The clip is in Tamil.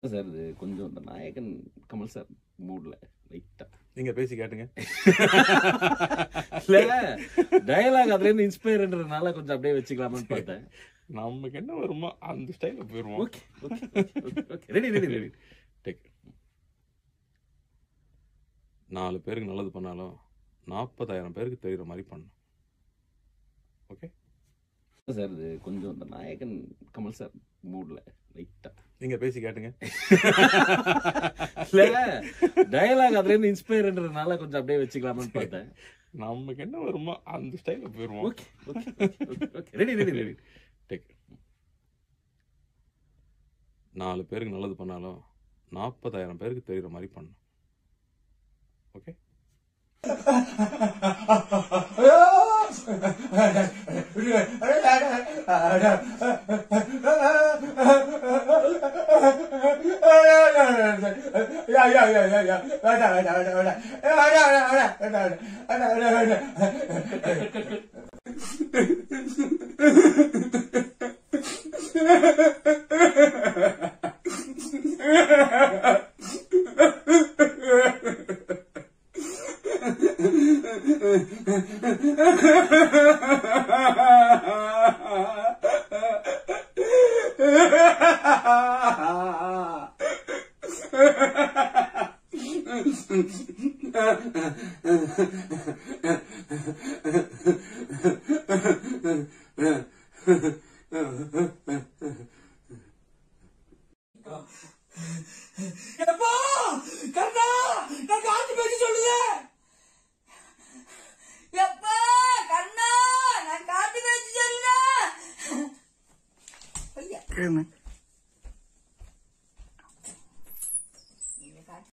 சார் இது கொஞ்சம் இந்த நாயகன் கமல் சார் மூட்ல லைட்டா நீங்க பேசி கேட்டுங்க இல்ல டயலாக் அதுல இருந்து இன்ஸ்பயர்ன்றதுனால கொஞ்சம் அப்படியே வச்சுக்கலாமான்னு பார்த்தேன் நமக்கு என்ன வருமோ அந்த ஸ்டைல போயிருவோம் okay okay okay ready ready ready take நாலு பேருக்கு நல்லது பண்ணாலும் நாற்பதாயிரம் பேருக்கு தெரியுற மாதிரி பண்ணணும் ஓகே சார் இது கொஞ்சம் இந்த நாயகன் கமல் சார் மூட்ல லைட்டா நீங்க பேசி கேட்டுங்க இல்ல டயலாக் அதுல இருந்து இன்ஸ்பயர்ன்றதுனால கொஞ்சம் அப்படியே வச்சுக்கலாமான்னு பார்த்தேன் நமக்கு என்ன வருமோ அந்த ஸ்டைல போயிருவோம் okay okay okay ready ready ready take நாலு பேருக்கு நல்லது பண்ணாலும் நாற்பதாயிரம் பேருக்கு தெரியுற மாதிரி பண்ணணும் ஓகே என்ன